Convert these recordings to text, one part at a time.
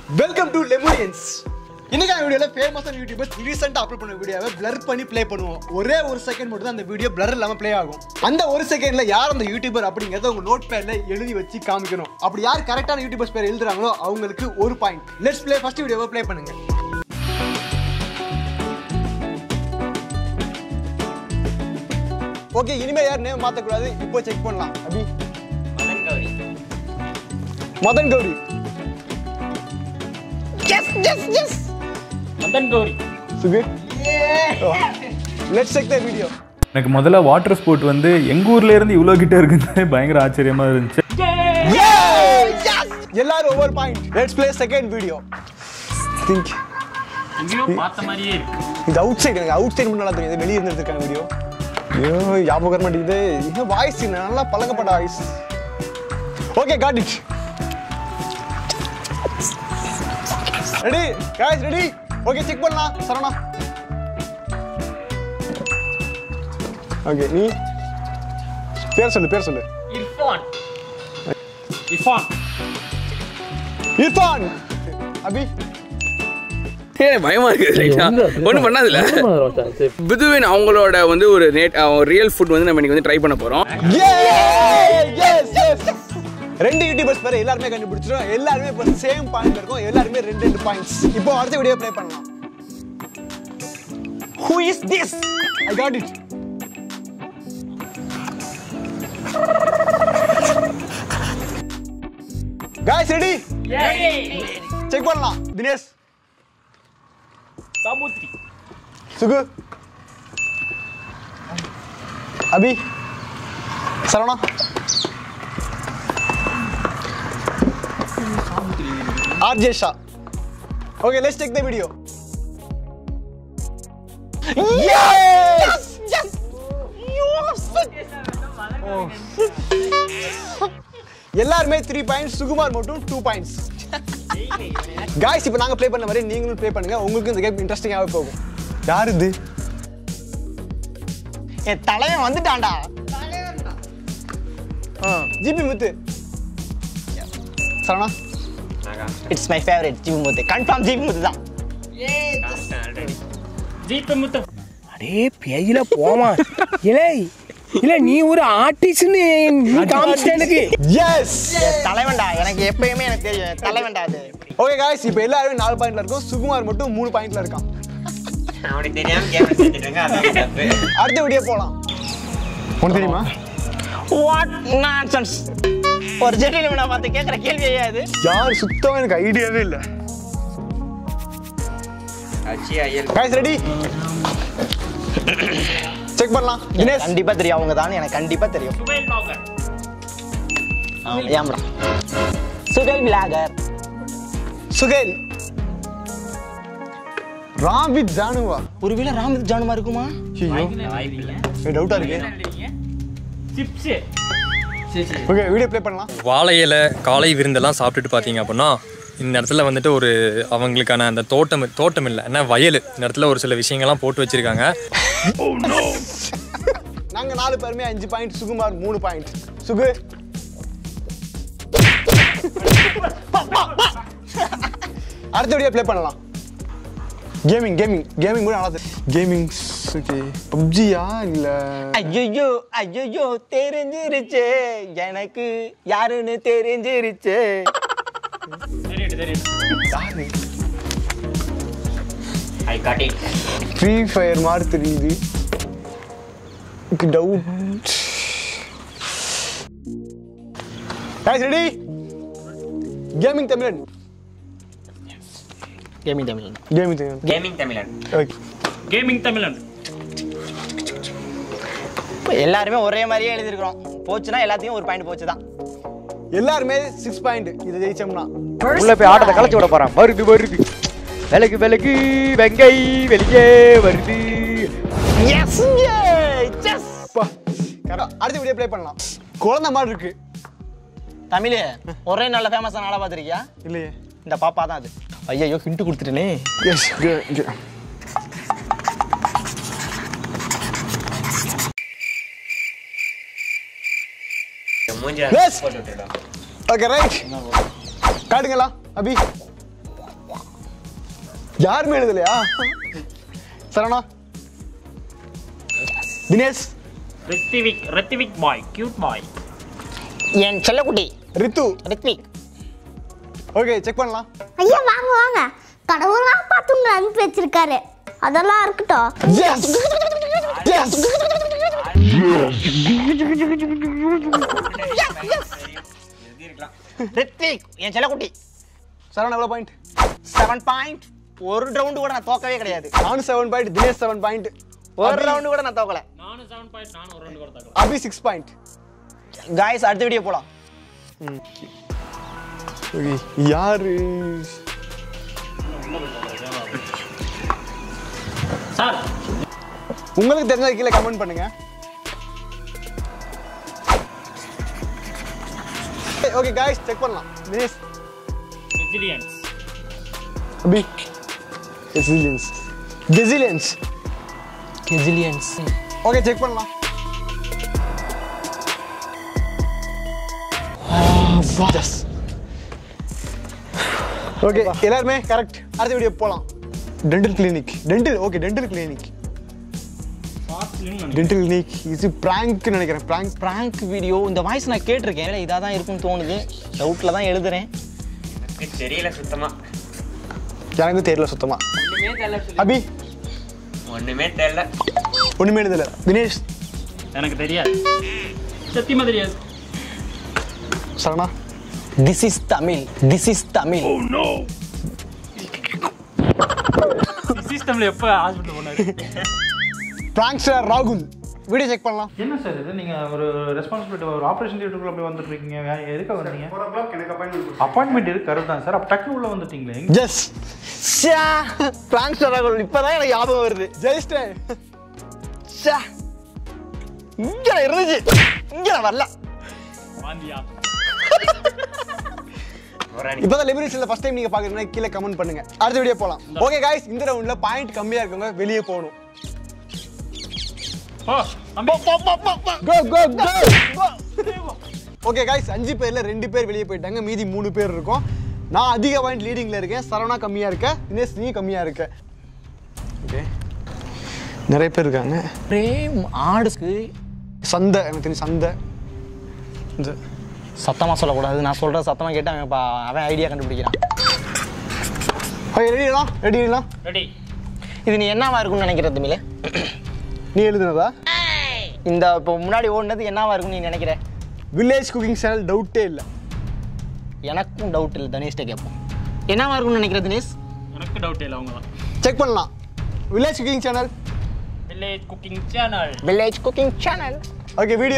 Welcome to லெமோனியன்ஸ் இன்னைக்கான வீடியோல ஃபேமஸான யூடியூபர்ஸ் ரீசெண்டாக அப்லோட் பண்ண வீடியோவை பிளர் பண்ணி ப்ளே பண்ணுவோம் ஒரே ஒரு செகண்ட் மட்டும் தான் அந்த வீடியோ பிளர் இல்லாமல் ப்ளே ஆகும் அந்த ஒரு செகண்ட்ல யார் அந்த யூடியூபர் அப்படிங்கறத உங்க நோட் பேட்ல எழுதி வச்சு காமிக்கணும் அப்படி யார் கரெக்டான யூடியூபர்ஸ் பேர் எழுதுறாங்களோ அவங்களுக்கு ஒரு பாயிண்ட் லெட்ஸ் ப்ளே ஃபர்ஸ்ட் வீடியோவை ப்ளே பண்ணுங்க ஓகே இனிமே யார் நேம் மாத்தக்கூடாது இப்போ செக் பண்ணலாம் Abhi Madhan Gowri Madhan Gowri Madhan Gowri Sugu let's check the video எனக்கு முதல்ல வாட்டர் ஸ்போர்ட் வந்து எங்க ஊர்ல இருந்து இவ்வளோ கிட்ட இருக்குன்னு பயங்கர ஆச்சரியமா இருந்துச்சு எல்லாரும் ஒவ்வொரு point let's play second video think எங்கேயோ பார்த்த மாதிரியே இருக்கு இது அவுட் சைடு எனக்கு அவுட் சைடு நல்லா தெரியும் இது வெளியே இருந்து எடுத்திருக்காங்க வீடியோ ஐயோ ஞாபகம் வர மாட்டேங்குது இது வாய்ஸ் நல்லா பழக்கப்பட்ட voice okay got it ready guys ready okay check பண்ணலாம் சரவணா ஓகே நீ பேர் சொல்லு பேர் சொல்லு இர்ஃபான் இர்ஃபான் இர்ஃபான் அபி ஏன் பயமா இருக்குது ரைட்டா ஒன்றும் பண்ணாதுல பிதுவின் அவங்களோட வந்து ஒரு நேட் ரியல் ஃபுட் வந்து நம்ம இன்னைக்கு வந்து ட்ரை பண்ண போறோம் எஸ் எஸ் ரெண்டு யூடியூபர்ஸ் பேர் எல்லாருமே கண்டுபிடிச்சிரும் எல்லாருமே இப்போ சேம் பாயிண்ட் இருக்கும் எல்லாருமே ரெண்டு ரெண்டு பாயிண்ட்ஸ் இப்போ அடுத்த வீடியோ ப்ளே பண்ணலாம் who is this I got it guys ready check பண்ணலாம் Dinesh Samudri Sugu Abhi Saravana RJ Sha okay let's take the video எல்லாருமே த்ரீ பாயிண்ட்ஸ் சுகுமார் மட்டும் டூ பாயிண்ட்ஸ் காய்ஸ் இப்போ நாங்க ப்ளே பண்ண மாதிரி நீங்களும் ப்ளே பண்ணுங்க உங்களுக்கு இந்த கேம் இன்ட்ரெஸ்டிங்காகவே போகும் யார் இது என் தலைவன் வந்துட்டான்டா GP Muthu Sarana it's my favourite GP Muthu confirm GP Muthu தான் ஜீப்பு முத்தம் அடே பேஜில போமா இல்லை இல்ல நீ ஒரு ஆர்டிஸ்ட்னு நீ காமிச்சிட்ட எனக்கு எஸ் தலைவன்டா எனக்கு எப்பயுமே எனக்கு தெரியும் தலைவன்டா அது ஓகே காய்ஸ் இப்போ எல்லாருமே நாலு பாயிண்ட்ல இருக்கும் சுகுமார் மட்டும் மூணு பாயிண்ட்ல இருக்கான் அவனுக்கு தெரியாம கேம் செஞ்சுட்டாங்க அதான் தப்பு அடுத்த வீடியோ போலாம் உனக்கு தெரியுமா வாட் நான்சென்ஸ் ஒரு ஜெட்டில் நான் பார்த்து கேட்குற கேள்வி அது யார் சுத்தமா எனக்கு ஐடியாவே இல்லை அச்சி ஐயல் காய்ஸ் ரெடி செக் பண்ணலாம் தினேஷ் கண்டிப்பா தெரியும் அவங்க தான் எனக்கு கண்டிப்பா தெரியும் சுபேல் பாகர் ஏம்ரா சுகல் மிலாகர் சுகேல் ராம்வித் ஜானுவா ஒருவேளை ராமத் ஜானுமா இருக்குமா ஐயோ வாய்ப்பில்லை டவுட்டா இருக்கு சிப்ஸ் ஓகே வீடியோ ப்ளே பண்ணலாம் வாழை இலை காலை விருந்தெல்லாம் சாப்பிட்டுட்டு பார்த்தீங்க அப்படின்னா இந்த இடத்துல வந்துட்டு ஒரு அவங்களுக்கான அந்த தோட்டம் தோட்டம் இல்லை என்ன வயல் இந்த இடத்துல ஒரு சில விஷயங்கள்லாம் போட்டு வச்சிருக்காங்க நாங்க நாலு பேருமே அஞ்சு பாயிண்ட் சுகுமார் மூணு பாயிண்ட் சுகு அடுத்த வீடியோ ப்ளே பண்ணலாம் கேமிங் கேமிங் கேமிங் கூட நல்லா கேமிங் ஓகே பப்ஜியா இல்ல ஐயோ ஐயோ தெரிஞ்சிருச்சே எனக்கு யாருன்னு தெரிஞ்சிருச்சே தெரியுது தெரியுது யாரு I got it free fire மாதிரி தெரியுது doubt ready gaming Tamilan gaming Tamil gaming Tamilan gaming Tamilan okay gaming Tamilan எல்லாருமே ஒரே மாதிரியே எழுதிருக்கிறோம் போச்சுன்னா எல்லாத்தையும் ஒரு பாயிண்ட் போச்சு தான் எல்லாருமே சிக்ஸ் பாயிண்ட் இதை ஜெயிச்சோம்னா உள்ள போய் ஆட்டத்தை கலைச்சு விட போறான் வருது வருது விலகு விலகு வெங்கை வெளியே வருது எஸ் எஸ் அப்பா, correct. அடுத்த வீடியோ ப்ளே பண்ணலாம் குழந்தை மாதிரி இருக்கு தமிழ் ஒரே நல்ல ஃபேமஸான ஆளா பார்த்துருக்கியா இல்லையே இந்த பாப்பா தான் அது ஐயோ ஹிண்ட் கொடுத்துட்டேனே எஸ் மூஞ்சி Yes. போட்டு விட்டுடலாம் ஓகே ரைட் காட்டுங்களா அபி யாருமே எழுதலையா Saravana Dinesh Rithvik Rithvik boy cute boy என் செல்லக்குட்டி ரித்து ரித்விக் ஓகே செக் பண்ணலாம் ஐயா வாங்க வாங்க கடவுளாக பார்த்து உங்களை அனுப்பி வச்சிருக்காரு அதெல்லாம் இருக்கட்டும் எஸ் எஸ் ரித்விக் என் செல்லக்குட்டி சரவணா எவ்வளோ பாயிண்ட் செவன் பாயிண்ட் ஒரு ரவுண்டு கூட நான் தோக்கவே கிடையாது நானும் seven point Dinesh seven point ஒரு ரவுண்டு கூட நான் தோக்கல அபி சிக்ஸ் பாயிண்ட் காய்ஸ் அடுத்த வீடியோ போலாம் யாரு சார் உங்களுக்கு தெரிஞ்ச கீழே கமெண்ட் பண்ணுங்க ஓகே காய்ஸ் செக் பண்ணலாம் Dinesh resilience Abhi resilience resilience resilience okay check பண்ணலாம் ஓகே எல்லாருமே கரெக்ட் அடுத்த வீடியோ போகலாம் dental clinic dental okay dental clinic dental clinic இது ப்ராங்க்னு நினைக்கிறேன் ப்ராங்க் பிராங்க் வீடியோ இந்த வாய்ஸ் நான் கேட்டிருக்கேன் இல்லை இதாக தான் இருக்கும்னு தோணுது டவுட்டில் தான் எழுதுறேன் எனக்கு தெரியல சுத்தமா எனக்கும் தெரியல சுத்தமா அபி ஒண்ணுமே தெரியல ஒன்றுமே எழுதல தினேஷ் எனக்கு தெரியாது சத்தியமா தெரியாது Sarana this is Tamil this is Tamil சிஸ்டம்ல எப்போ ஹாஸ்பிட்டல் போனாரு ப்ராங்க்ஸ்டர் ராகுல் வீடியோ செக் பண்ணலாம் என்ன சார் இது நீங்கள் ஒரு ரெஸ்பான்சிபிலிட்டி ஒரு ஆப்ரேஷன் தியேட்டருக்குள்ள போய் வந்துட்டு இருக்கீங்க வே- எதுக்காக வந்தீங்க ஃபோர் ஓ கிளாக் எனக்கு அப்பாயின்மெண்ட் அப்பாயின்மெண்ட் இருக்கு கரெக்ட் தான் சார் அப்போ டக்குனு உள்ள வந்துட்டீங்களே எங்க ஜஸ் பிராங்க் ராகுல் இப்போதான் எனக்கு ஞாபகம் வருது ஜெயிஸ்டே ச்சே. இங்க நான் இருந்துச்சு இங்க நான் வரல இப்போதான் லிபரேஷன்ல ஃபர்ஸ்ட் டைம் நீங்க பாக்குறீங்கன்னா கீழே கமெண்ட் பண்ணுங்க அடுத்த வீடியோ போலாம் ஓகே காய்ஸ் இந்த ரவுண்ட்ல பாயிண்ட் கம்மியா இருக்கவங்க வெளியே போகணும் கோ கோ கோ ஓகே காய்ஸ் அஞ்சு பேர்ல ரெண்டு பேர் வெளியே போயிட்டாங்க மீதி மூணு பேர் இருக்கோம் நான் அதிக பாயிண்ட் லீடிங்ல இருக்கேன் சரவணா கம்மியா இருக்க தினேஷ் நீ கம்மியா இருக்க ஓகே நிறைய பேர் இருக்காங்க பிரேம் ஆடுக்கு சந்தை எனக்கு தெரியும் சந்தை இந்த சத்தமா சொல்லக்கூடாது நான் சொல்றேன் சத்தமா கேட்டு அவன் பா- அவன் ஐடியா கண்டுபிடிக்கிறான் ஓகே ரெடிலாம் ரெடிலாம் ரெடி இது நீ என்னவா இருக்கும்னு நினைக்கிற தமிழ் நீ எழுதுனதா இந்த இப்போ முன்னாடி ஓடுனது என்னவா இருக்கும்னு நீ நினைக்கிற வில்லேஜ் குக்கிங் சேனல் டவுட்டே இல்லை எனக்கும் டவுட் இல்லை தனேஷ்ட கேட்போம் என்னவா இருக்கும்னு நினைக்கிற தினேஷ் எனக்கு டவுட் இல்லை அவங்க தான் செக் பண்ணலாம் village cooking channel village cooking channel village cooking channel okay video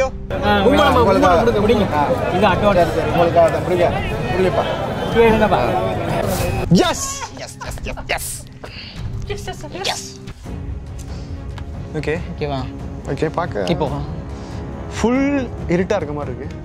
yes okay ஓகேவா ஓகே பார்க்க இப்போ ஃபுல் இருட்டா இருக்க மாதிரி இருக்கு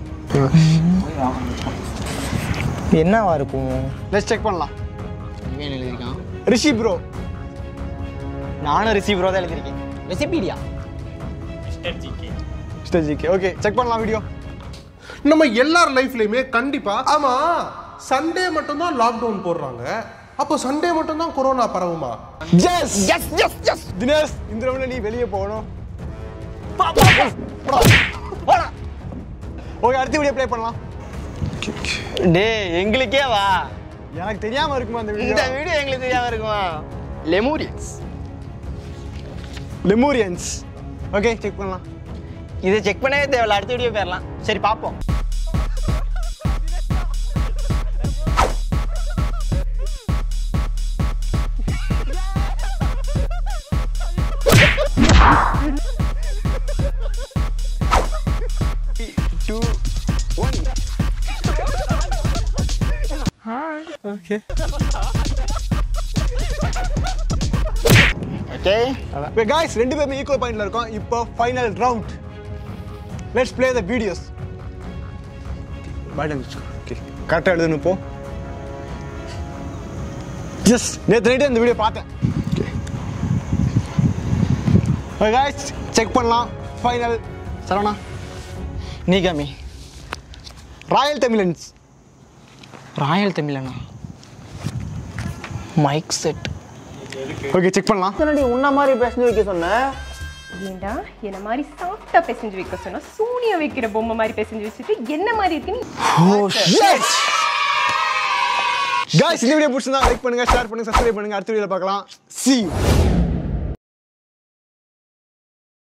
என்னவா இருக்கும் லெட்ஸ் செக் பண்ணலாம் இவன் எழுதியிருக்கான் ரிஷி ப்ரோ நானும் ரிசீவரோ தான் எழுதியிருக்கேன் ரெசிபீடியா மிஸ்டர் ஜிகே ஸ்டேஜிக்கு ஓகே செக் பண்ணலாம் வீடியோ நம்ம எல்லார் லைஃப்லயுமே கண்டிப்பா ஆமா சண்டே மட்டும்தான் லாக்டவுன் போடுறாங்க அப்போ சண்டே மட்டும்தான் கொரோனா பரவுமா yes yes yes yes Dinesh இந்த ரவுண்ட்ல நீ வெளியே போகணும் ஓகே அடுத்த வீடியோ ப்ளே பண்ணலாம் டேய் எங்களுக்கே வா எனக்கு தெரியாம இருக்குமா அந்த இந்த வீடியோ வீடியோ எங்களுக்கு தெரியாம இருக்குமா லெமூரியன்ஸ் லெமூரியன்ஸ் ஓகே செக் பண்ணலாம் இதை செக் பண்ணவே தேவையில்ல அடுத்த வீடியோ போயிடலாம் சரி பார்ப்போம் two one okay okay guys ரெண்டு பேருமே ஈக்குவல் பாயிண்ட்ல இருக்கோம் இப்போ final round let's play the videos pattern okay கரெக்டாக எழுதணும் இப்போ எஸ் நேற்று நைட்டு இந்த வீடியோ பார்த்தேன் ஓகே காய்ஸ் செக் பண்ணலாம் ஃபைனல் சரவணா நீ காமி ராயல் தமிழன்ஸ் ராயல் தமிழனா மைக் செட் ஓகே செக் பண்ணலாம் என்னடி உன்ன மாதிரி பேசஞ்சு வைக்க சொன்ன ஏண்டா என்ன மாதிரி சாஃப்டா பேசஞ்சு வைக்க சொன்னா சூனிய வைக்கிற பொம்மை மாதிரி பேசஞ்சு வச்சுட்டு என்ன மாதிரி இருக்கு நீ ஓ ஷிட் காய்ஸ் இந்த வீடியோ பிடிச்சிருந்தா லைக் பண்ணுங்க ஷேர் பண்ணுங்க சப்ஸ்கிரைப் பண்ணுங்க அடுத்த வீடியோல பார்க்கலாம் see you